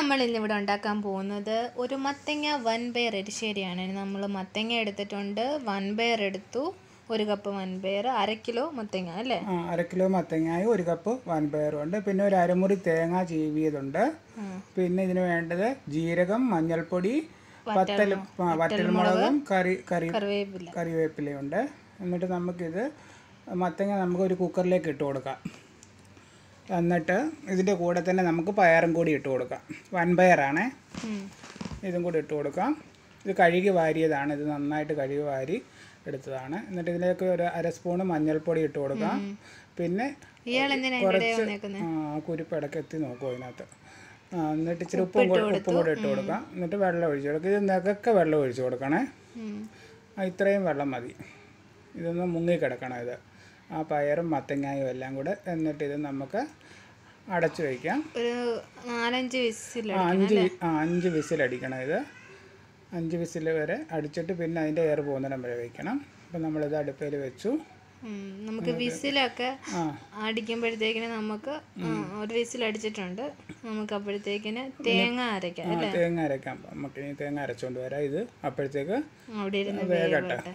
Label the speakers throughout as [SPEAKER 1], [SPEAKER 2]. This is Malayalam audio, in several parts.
[SPEAKER 1] നമ്മൾ ഇന്നിവിടെ ഉണ്ടാക്കാൻ പോകുന്നത് ഒരു മത്തങ്ങ വൻ പയർ എരിശ്ശേരിയാണ് നമ്മൾ മത്തങ്ങ എടുത്തിട്ടുണ്ട് വൻ പയർ എടുത്തു ഒരു കപ്പ് വൻ പയർ അര കിലോ മത്തങ്ങ അല്ലേ
[SPEAKER 2] ആ അര കിലോ മത്തങ്ങായും ഒരു കപ്പ് വൻപയറും ഉണ്ട് പിന്നെ ഒരു അരമുറി തേങ്ങ ചീവിയതുണ്ട് പിന്നെ ഇതിന് വേണ്ടത് ജീരകം മഞ്ഞൾപ്പൊടി വത്തൽ ആ, വറ്റൽമുളകും കറി കറി
[SPEAKER 1] കറിവേപ്പില
[SPEAKER 2] കറിവേപ്പിലയുണ്ട് എന്നിട്ട് നമുക്കിത് മത്തങ്ങ നമുക്ക് ഒരു കുക്കറിലേക്ക് ഇട്ട് കൊടുക്കാം എന്നിട്ട് ഇതിൻ്റെ കൂടെ തന്നെ നമുക്ക് പയറും കൂടി ഇട്ട് കൊടുക്കാം വൻപയറാണേ
[SPEAKER 1] ഉം.
[SPEAKER 2] ഇതും കൂടി ഇട്ട് കൊടുക്കാം ഇത് കഴുകി വാരിയതാണ് ഇത് നന്നായിട്ട് കഴുകി വാരി എടുത്തതാണ് എന്നിട്ട് ഇതിലേക്ക് ഒരു അര സ്പൂണ് മഞ്ഞൾപ്പൊടി ഇട്ട് കൊടുക്കാം പിന്നെ
[SPEAKER 1] ഇയാൾ എന്തിനാ ഇവിടെ വന്നേക്കുന്നത്
[SPEAKER 2] ആ കുരുപ്പ് ഇടയ്ക്ക് എത്തി നോക്കും അതിനകത്ത് ആ, എന്നിട്ട് ഇച്ചിരി ഉപ്പും കൂടി ഉപ്പും കൂടി ഇട്ട് കൊടുക്കാം എന്നിട്ട് വെള്ളം ഒഴിച്ച് കൊടുക്കുക ഇത് നികക്കെ വെള്ളം ഒഴിച്ച് കൊടുക്കണേ ആ, ഇത്രയും വെള്ളം മതി ഇതൊന്ന് മുങ്ങിക്കിടക്കണം ഇത് ആ പയറും മത്തങ്ങായും എല്ലാം കൂടെ എന്നിട്ട് ഇത് നമുക്ക് അടച്ചു വയ്ക്കാം
[SPEAKER 1] ഒരു നാലഞ്ച് വിസിൽ
[SPEAKER 2] ആ അഞ്ച് വി- ആ അഞ്ച് വിസിലടിക്കണം ഇത് അഞ്ച് വിസിൽ വരെ അടിച്ചിട്ട് പിന്നെ അതിൻ്റെ എയർ പോകുന്നിടം വരെ വയ്ക്കണം അപ്പം നമ്മളിത് അടുപ്പയിൽ വെച്ചു
[SPEAKER 1] നമുക്ക് വിസിലൊക്കെ
[SPEAKER 2] ആ
[SPEAKER 1] അടിക്കുമ്പോഴത്തേക്കിന് നമുക്ക് ആ, ഒരു വിസിൽ അടിച്ചിട്ടുണ്ട് നമുക്ക് അപ്പോഴത്തേക്കിന് തേങ്ങ അരയ്ക്കാം
[SPEAKER 2] ആ, തേങ്ങ അരയ്ക്കാം നമുക്ക് ഇനി തേങ്ങ അരച്ചുകൊണ്ട് വരാം ഇത് അപ്പോഴത്തേക്ക്
[SPEAKER 1] അവിടെ ഇരുന്ന്
[SPEAKER 2] വേഗട്ടെ
[SPEAKER 1] വേവട്ടെ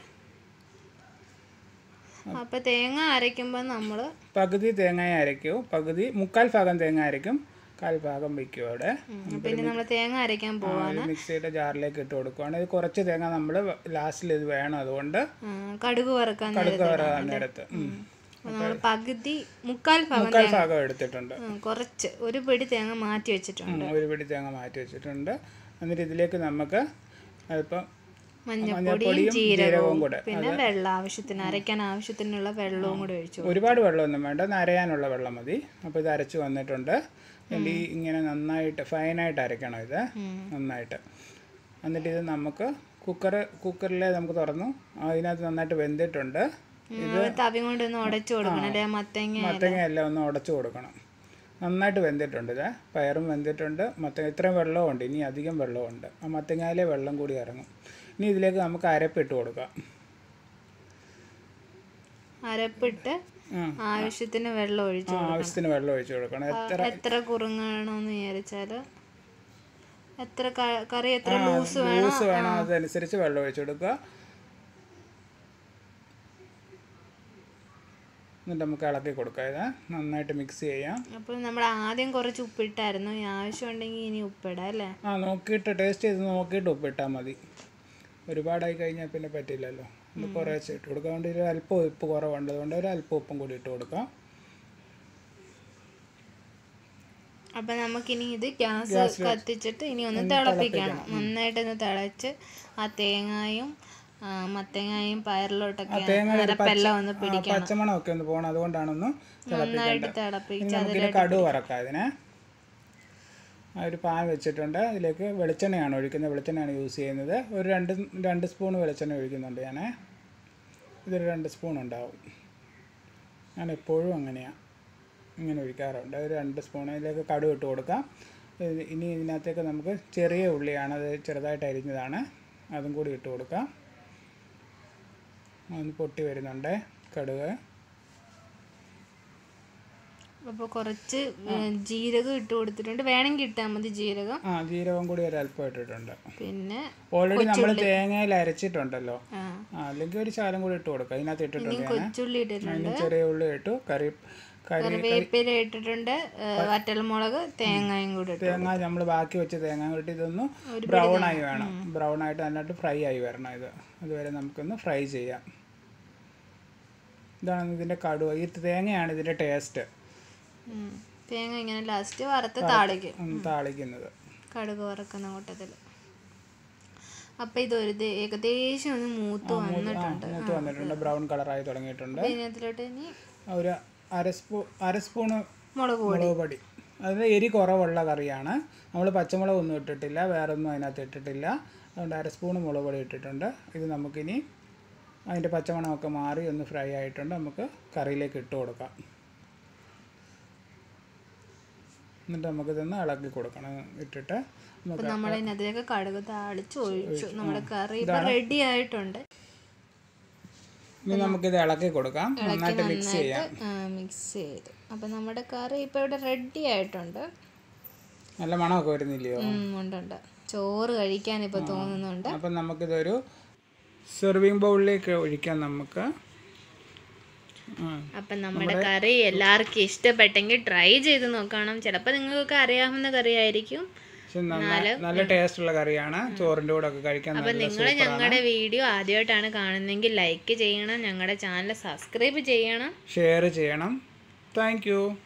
[SPEAKER 1] അപ്പൊ തേങ്ങ അരയ്ക്കുമ്പോൾ നമ്മൾ
[SPEAKER 2] പകുതി തേങ്ങ അരയ്ക്കും പകുതി മുക്കാൽ ഭാഗം തേങ്ങ അരയ്ക്കും കാൽ ഭാഗം വയ്ക്കും അവിടെ
[SPEAKER 1] പിന്നെ നമ്മൾ തേങ്ങ അരയ്ക്കാൻ പോവാണ്
[SPEAKER 2] മിക്സിയുടെ ജാറിലേക്ക് ഇട്ട് കൊടുക്കുവാണ് ഇത് കുറച്ച് തേങ്ങ നമ്മൾ ലാസ്റ്റിൽ ഇത് വേണം അതുകൊണ്ട്
[SPEAKER 1] ആ, കടുക് വറുക്കാൻ
[SPEAKER 2] കടുക്ക വരാൻ നേരത്ത് ഉം.
[SPEAKER 1] നമ്മൾ പകുതി മുക്കാൽ ഭാഗം
[SPEAKER 2] മുക്കാൽ ഭാഗം എടുത്തിട്ടുണ്ട്
[SPEAKER 1] ആ, കുറച്ച് ഒരു പിടി തേങ്ങ മാറ്റി വെച്ചിട്ടുണ്ട്
[SPEAKER 2] ഉം, ഒരു പിടി തേങ്ങ മാറ്റി വെച്ചിട്ടുണ്ട് എന്നിട്ട് ഇതിലേക്ക് നമുക്ക് അല്പം
[SPEAKER 1] മഞ്ഞപ്പൊടിയും ജീരകവും കൂടെ പിന്നെ വെള്ളം ആവശ്യത്തിന് അരയ്ക്കാൻ ആവശ്യത്തിനുള്ള വെള്ളവും കൂടെ ഒഴിച്ചു
[SPEAKER 2] ഒരുപാട് വെള്ളമൊന്നും വേണ്ട ഒന്ന് അരയാനുള്ള വെള്ളം മതി അപ്പോൾ ഇത് അരച്ച് വന്നിട്ടുണ്ട് എന്നിട്ട് ഈ ഇങ്ങനെ നന്നായിട്ട് ഫൈനായിട്ട് അരയ്ക്കണം ഇത് നന്നായിട്ട് എന്നിട്ട് ഇത് നമുക്ക് കുക്കർ കുക്കറിൽ നമുക്ക് തുറന്നു അതിനകത്ത് നന്നായിട്ട് വെന്തിട്ടുണ്ട്
[SPEAKER 1] തവി കൊണ്ടൊന്ന് ഉടച്ചു കൊടുക്കണം അല്ലെ മത്തങ്ങ
[SPEAKER 2] മത്തങ്ങ എല്ലാം ഒന്ന് ഉടച്ചു കൊടുക്കണം നന്നായിട്ട് വെന്തിട്ടുണ്ട് ഇത് പയറും വെന്തിട്ടുണ്ട് മത്തങ്ങ ഇത്രയും വെള്ളമുണ്ട് ഇനി അധികം വെള്ളമുണ്ട് ആ മത്തങ്ങയിലെ വെള്ളം കൂടി ഇറങ്ങും ഇനി ഇതിലേക്ക് നമുക്ക് അരപ്പിട്ട് കൊടുക്കാം
[SPEAKER 1] അരപ്പിട്ട്
[SPEAKER 2] ആ.
[SPEAKER 1] ആവശ്യത്തിന് വെള്ളം ഒഴിച്ചു
[SPEAKER 2] ആ, ആവശ്യത്തിന് വെള്ളം ഒഴിച്ചു കൊടുക്കണം എത്ര
[SPEAKER 1] എത്ര കുറുങ്ങണമെന്ന് വിചാരിച്ചാല് എത്ര ക- കറി എത്ര ലൂസ് വേണം
[SPEAKER 2] ലൂസ് വേണം അതനുസരിച്ച് വെള്ളം ഒഴിച്ചു കൊടുക്കുക എന്നിട്ട് നമുക്ക് ഇളക്കി കൊടുക്കാം ഇത് നന്നായിട്ട് മിക്സ് ചെയ്യാം
[SPEAKER 1] അപ്പോൾ നമ്മൾ ആദ്യം കുറച്ച് ഉപ്പിട്ടായിരുന്നു ഇനി ആവശ്യമുണ്ടെങ്കിൽ ഇനി ഉപ്പിടാം അല്ലേ
[SPEAKER 2] ആ നോക്കിയിട്ട് ടേസ്റ്റ് ചെയ്ത് നോക്കിയിട്ട് ഉപ്പിട്ടാൽ മതി ഒരുപാടായി കഴിഞ്ഞാൽ പിന്നെ പറ്റില്ലല്ലോ ഇത് കുറേശ്ശെ ഇട്ട് കൊടുക്കാം അതുകൊണ്ട് ഒരു അല്പം ഉപ്പ് കുറവുണ്ട് അതുകൊണ്ട് ഒരു അല്പം ഉപ്പും കൂടി ഇട്ട് കൊടുക്കാം
[SPEAKER 1] അപ്പൊ നമുക്കിനി ഇത് ഗ്യാസ് കത്തിച്ചിട്ട് ഇനി ഒന്ന് തിളപ്പിക്കണം നന്നായിട്ടൊന്ന് തിളച്ച് ആ തേങ്ങായും ആ, മത്തങ്ങായും പയറിലോട്ടൊക്കെ അരപ്പെല്ലാം ഒന്ന്
[SPEAKER 2] ആ,
[SPEAKER 1] പിടിക്കണം
[SPEAKER 2] പച്ചമണമൊക്കെ ഒന്ന് പോകണം അതുകൊണ്ടാണൊന്ന്
[SPEAKER 1] നന്നായിട്ട്
[SPEAKER 2] ഇനി
[SPEAKER 1] തിളപ്പിച്ച്
[SPEAKER 2] നമുക്കിനി കടുവ് വറക്കാം ഇതിനെ ആ ഒരു പാൻ വെച്ചിട്ടുണ്ട് അതിലേക്ക് വെളിച്ചെണ്ണയാണ് ഒഴിക്കുന്നത് വെളിച്ചെണ്ണയാണ് യൂസ് ചെയ്യുന്നത് ഒരു രണ്ട് രണ്ട് സ്പൂൺ വെളിച്ചെണ്ണ ഒഴിക്കുന്നുണ്ട് ഞാൻ ഇതൊരു രണ്ട് സ്പൂൺ ഉണ്ടാവും ഞാൻ എപ്പോഴും അങ്ങനെയാണ് ഇങ്ങനെ ഒഴിക്കാറുണ്ട് ഒരു രണ്ട് സ്പൂൺ ഇതിലേക്ക് കടുവ് ഇട്ട് കൊടുക്കാം ഇത് ഇനി ഇതിനകത്തേക്ക് നമുക്ക് ചെറിയ ഉള്ളിയാണ് അത് ചെറുതായിട്ട് അരിഞ്ഞതാണ് അതും കൂടി ഇട്ട് കൊടുക്കാം ഒന്ന് പൊട്ടി വരുന്നുണ്ട് കടുക്
[SPEAKER 1] അപ്പോൾ കുറച്ച് ജീരകം ഇട്ട് കൊടുത്തിട്ടുണ്ട് വേണമെങ്കിൽ ഇട്ടാൽ മതി ജീരകം
[SPEAKER 2] ആ ജീരകം കൂടി ഒരു അല്പം ഇട്ടിട്ടുണ്ട്
[SPEAKER 1] പിന്നെ
[SPEAKER 2] ഓൾറെഡി നമ്മൾ തേങ്ങയിൽ അരച്ചിട്ടുണ്ടല്ലോ
[SPEAKER 1] ആ,
[SPEAKER 2] ആ അല്ലെങ്കിൽ ഒരു ശാലം കൂടി ഇട്ട് കൊടുക്കാം ഇതിനകത്ത് ഇട്ടിട്ടുണ്ട് ഞാൻ
[SPEAKER 1] കൊച്ചുള്ളി ഇട്ടിട്ടുണ്ട്
[SPEAKER 2] അതിന് ചെറിയ ഉള്ളി ഇട്ടു കറി കറി
[SPEAKER 1] കറിവേപ്പില ഇട്ടിട്ടുണ്ട് ഏ, വറ്റൽമുളക് തേങ്ങയും കൂടി ഇട്ടു
[SPEAKER 2] തേങ്ങ നമ്മൾ ബാക്കി വെച്ച തേങ്ങ കൂട്ടി ഇതൊന്ന് ബ്രൗൺ ആയി വേണം ബ്രൗൺ ആയിട്ട് നന്നായിട്ട് ഫ്രൈ ആയി വരണം ഇത് അതുവരെ നമുക്കൊന്ന് ഫ്രൈ ചെയ്യാം ഇതാണ് ഇതിൻ്റെ കടുവ ഈ തേങ്ങയാണ് ഇതിൻ്റെ ടേസ്റ്റ്
[SPEAKER 1] ഉം. തേങ്ങ ഇങ്ങനെ ലാസ്റ്റ് വറുത്ത് താളിക്കും
[SPEAKER 2] താളിക്കുന്നത്
[SPEAKER 1] കടുക് വറക്കുന്ന കൂട്ടത്തിൽ അപ്പം ഇതൊരു ദേ- ഏകദേശം ഒന്ന് മൂത്ത് വന്നിട്ടുണ്ട്
[SPEAKER 2] മൂത്ത് വന്നിട്ടുണ്ട് ബ്രൗൺ കളറായി തുടങ്ങിയിട്ടുണ്ട്
[SPEAKER 1] അപ്പൊ ഇതിനകത്തിലോട്ട് ഇനി
[SPEAKER 2] ഒരു അര സ്പൂ അര സ്പൂണ്
[SPEAKER 1] മുളക് പൊടി
[SPEAKER 2] മുളക് പൊടി അത് എരി കുറവുള്ള കറിയാണ് നമ്മൾ പച്ചമുളക് ഒന്നും ഇട്ടിട്ടില്ല വേറെ ഒന്നും അതിനകത്ത് ഇട്ടിട്ടില്ല അതുകൊണ്ട് അര സ്പൂൺ മുളക് പൊടി ഇട്ടിട്ടുണ്ട് ഇത് നമുക്കിനി അതിൻ്റെ പച്ചമണമൊക്കെ മാറി ഒന്ന് ഫ്രൈ ആയിട്ടുണ്ട് നമുക്ക് കറിയിലേക്ക് ഇട്ട് കൊടുക്കാം എന്നിട്ട് നമുക്കിതൊന്ന് ഇളക്കി കൊടുക്കണം ഇട്ടിട്ട് നമുക്ക്
[SPEAKER 1] അപ്പം നമ്മൾ ഇതിനകത്തേക്ക് കടുക് താളിച്ച് ഒഴിച്ചു നമ്മുടെ കറി ഇപ്പൊ റെഡി ആയിട്ടുണ്ട്
[SPEAKER 2] ഇനി നമുക്കിത് ഇളക്കി കൊടുക്കാം നന്നായിട്ട് മിക്സ് ചെയ്യാം
[SPEAKER 1] മിക്സ് ചെയ്ത് അപ്പം നമ്മുടെ കറി ഇപ്പം ഇവിടെ റെഡി ആയിട്ടുണ്ട്
[SPEAKER 2] നല്ല മണമൊക്കെ വരുന്നില്ലയോ
[SPEAKER 1] ഉം, ഉണ്ട് ഉണ്ട് ചോറ് കഴിക്കാൻ ഇപ്പൊ തോന്നുന്നുണ്ട്
[SPEAKER 2] അപ്പം നമുക്കിതൊരു സെർവിങ് ബൗളിലേക്ക് ഒഴിക്കാം നമുക്ക് ആ
[SPEAKER 1] അപ്പം നമ്മുടെ കറി എല്ലാവർക്കും ഇഷ്ടപ്പെട്ടെങ്കിൽ ട്രൈ ചെയ്ത് നോക്കണം ചിലപ്പോൾ നിങ്ങൾക്കൊക്കെ അറിയാവുന്ന കറി ആയിരിക്കും
[SPEAKER 2] പക്ഷെ നന്ന- നല്ല ടേസ്റ്റ് ഉള്ള കറിയാണ് ചോറിൻ്റെ കൂടെ ഒക്കെ കഴിക്കാൻ
[SPEAKER 1] അപ്പം
[SPEAKER 2] നല്ല
[SPEAKER 1] നിങ്ങൾ ഞങ്ങളുടെ വീഡിയോ ആദ്യമായിട്ടാണ് കാണുന്നതെങ്കിൽ ലൈക്ക് ചെയ്യണം ഞങ്ങളുടെ ചാനൽ സബ്സ്ക്രൈബ് ചെയ്യണം
[SPEAKER 2] ഷെയർ ചെയ്യണം താങ്ക് യു